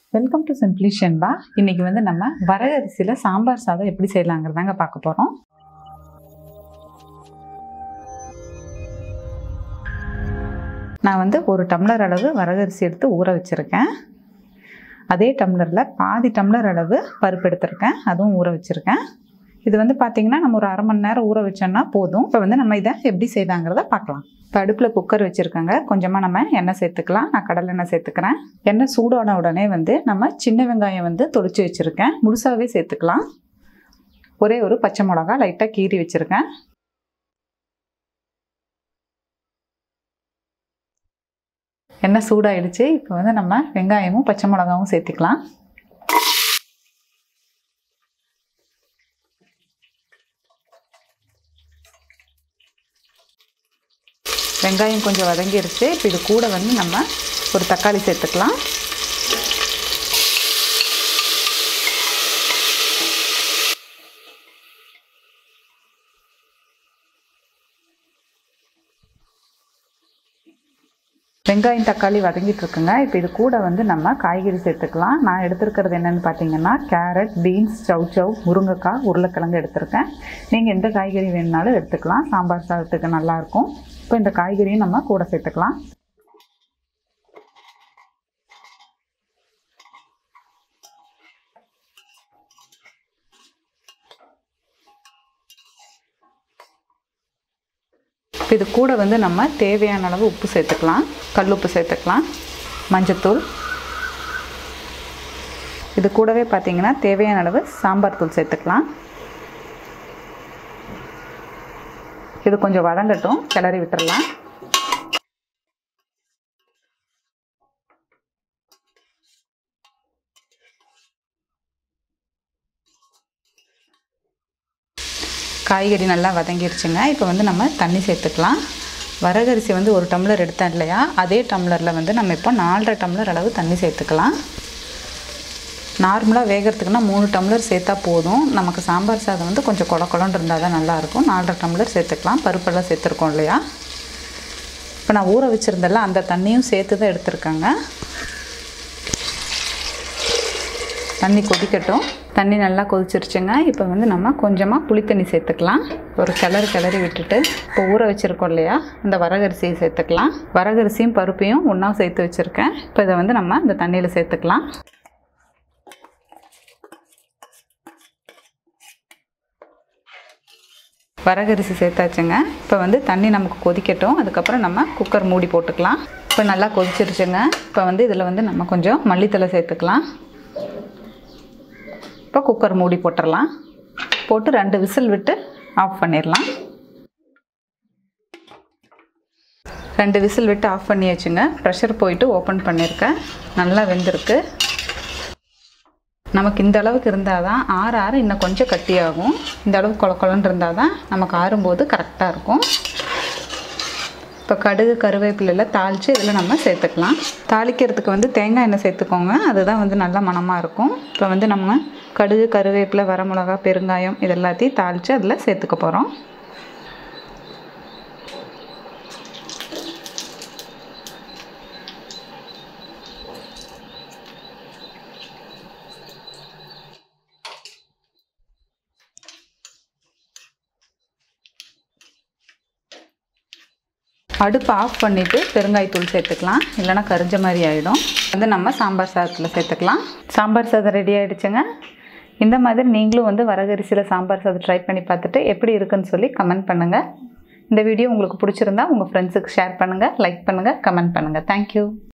welcome to simply ஷென்பா இன்னைக்கு வந்து நம்ம வரகரிசியில் சாம்பார் சாதம் எப்படி செய்யலாங்கிறதாங்க பார்க்க போகிறோம் நான் வந்து ஒரு டம்ளர் அளவு வரகரிசி எடுத்து ஊற வச்சுருக்கேன் அதே டம்ளரில் பாதி டம்ளர் அளவு பருப்பு எடுத்திருக்கேன் அதுவும் ஊற வச்சுருக்கேன் இது வந்து பார்த்திங்கன்னா நம்ம ஒரு அரை மணி நேரம் ஊற வச்சோம்னா போதும் இப்போ வந்து நம்ம இதை எப்படி செய்யலாங்கிறத பார்க்கலாம் இப்போ அடுப்பில் குக்கர் வச்சுருக்கேங்க கொஞ்சமாக நம்ம எண்ணெய் சேர்த்துக்கலாம் நான் கடலை எண்ணெய் சேர்த்துக்கிறேன் எண்ணெய் சூடான உடனே வந்து நம்ம சின்ன வெங்காயம் வந்து தொளிச்சு வச்சுருக்கேன் முழுசாகவே சேர்த்துக்கலாம் ஒரே ஒரு பச்சை மிளகா லைட்டாக கீறி வச்சுருக்கேன் எண்ணெய் சூடாயிடுச்சு இப்போ வந்து நம்ம வெங்காயமும் பச்சை மிளகாவும் சேர்த்துக்கலாம் வெங்காயம் கொஞ்சம் வதங்கிருச்சு இப்போ இது கூட வந்து நம்ம ஒரு தக்காளி சேர்த்துக்கலாம் வெங்காயம் தக்காளி வதங்கிட்டு இருக்குங்க இப்போ இது கூட வந்து நம்ம காய்கறி சேர்த்துக்கலாம் நான் எடுத்துருக்கிறது என்னென்னு பார்த்தீங்கன்னா கேரட் பீன்ஸ் சவ் சவ் முருங்கைக்காய் உருளைக்கிழங்கு எடுத்திருக்கேன் நீங்கள் எந்த காய்கறி வேணுனாலும் எடுத்துக்கலாம் சாம்பார் சாதத்துக்கு நல்லாயிருக்கும் இப்போ இந்த காய்கறியும் நம்ம கூட சேர்த்துக்கலாம் இது கூட வந்து நம்ம தேவையான அளவு உப்பு சேர்த்துக்கலாம் கல் உப்பு சேர்த்துக்கலாம் மஞ்சத்தூள் இது கூடவே பார்த்திங்கன்னா தேவையான அளவு சாம்பார் தூள் சேர்த்துக்கலாம் இது கொஞ்சம் வதங்கட்டும் கிளறி விட்டுறலாம் காய்கறி நல்லா வதங்கிருச்சுங்க இப்போ வந்து நம்ம தண்ணி சேர்த்துக்கலாம் வரகரிசி வந்து ஒரு டம்ளர் எடுத்தேன் இல்லையா அதே டம்ளரில் வந்து நம்ம இப்போ நாலரை டம்ளர் அளவு தண்ணி சேர்த்துக்கலாம் நார்மலாக வேகிறதுக்குன்னா மூணு டம்ளர் சேர்த்தா போதும் நமக்கு சாம்பார் சாதம் வந்து கொஞ்சம் கொல கொலன்னு இருந்தால் தான் நல்லாயிருக்கும் நாலரை டம்ளர் சேர்த்துக்கலாம் பருப்பெல்லாம் சேர்த்துருக்கோம் இல்லையா இப்போ நான் ஊற வச்சுருந்தல அந்த தண்ணியும் சேர்த்து தான் எடுத்துருக்கேங்க தண்ணி கொதிக்கட்டும் தண்ணி நல்லா கொதிச்சிருச்சுங்க இப்போ வந்து நம்ம கொஞ்சமாக புளி தண்ணி சேர்த்துக்கலாம் ஒரு கிளறு கிளறி விட்டுட்டு இப்போ ஊற வச்சுருக்கோம் இல்லையா அந்த வரகரிசியை சேர்த்துக்கலாம் வரகரிசியும் பருப்பையும் ஒன்றா சேர்த்து வச்சுருக்கேன் இப்போ இதை வந்து நம்ம இந்த தண்ணியில் சேர்த்துக்கலாம் வரகரிசி சேர்த்தாச்சுங்க இப்போ வந்து தண்ணி நமக்கு கொதிக்கட்டும் அதுக்கப்புறம் நம்ம குக்கர் மூடி போட்டுக்கலாம் இப்போ நல்லா கொதிச்சிருச்சுங்க இப்போ வந்து இதில் வந்து நம்ம கொஞ்சம் மல்லித்தலை சேர்த்துக்கலாம் இப்போ குக்கர் மூடி போட்டுடலாம் போட்டு ரெண்டு விசில் விட்டு ஆஃப் பண்ணிடலாம் ரெண்டு விசில் விட்டு ஆஃப் பண்ணியாச்சுங்க ப்ரெஷர் போயிட்டு ஓப்பன் பண்ணியிருக்கேன் நல்லா வெந்திருக்கு நமக்கு இந்த அளவுக்கு இருந்தால் தான் ஆற ஆற இன்னும் கொஞ்சம் கட்டியாகும் இந்த அளவுக்கு கொல கொலன்னு இருந்தால் தான் நமக்கு ஆறும்போது கரெக்டாக இருக்கும் இப்போ கடுகு கருவேப்பிலையில் தாளித்து இதில் நம்ம சேர்த்துக்கலாம் தாளிக்கிறதுக்கு வந்து தேங்காய் எண்ணெய் சேர்த்துக்கோங்க அதுதான் வந்து நல்ல மணமாக இருக்கும் இப்போ வந்து நம்ம கடுகு கருவேப்பிலை வரமிளகா பெருங்காயம் இது எல்லாத்தையும் தாளித்து அதில் சேர்த்துக்க போகிறோம் அடுப்பு ஆஃப் பண்ணிவிட்டு பெருங்காயத்தூள் சேர்த்துக்கலாம் இல்லைனா கரிஞ்ச மாதிரி ஆகிடும் வந்து நம்ம சாம்பார் சாதத்தில் சேர்த்துக்கலாம் சாம்பார் சாதம் ரெடி ஆகிடுச்சுங்க இந்த மாதிரி நீங்களும் வந்து வரகரிசியில் சாம்பார் சாதம் ட்ரை பண்ணி பார்த்துட்டு எப்படி இருக்குன்னு சொல்லி கமெண்ட் பண்ணுங்கள் இந்த வீடியோ உங்களுக்கு பிடிச்சிருந்தா உங்கள் ஃப்ரெண்ட்ஸுக்கு ஷேர் பண்ணுங்கள் லைக் பண்ணுங்கள் கமெண்ட் பண்ணுங்கள் தேங்க்யூ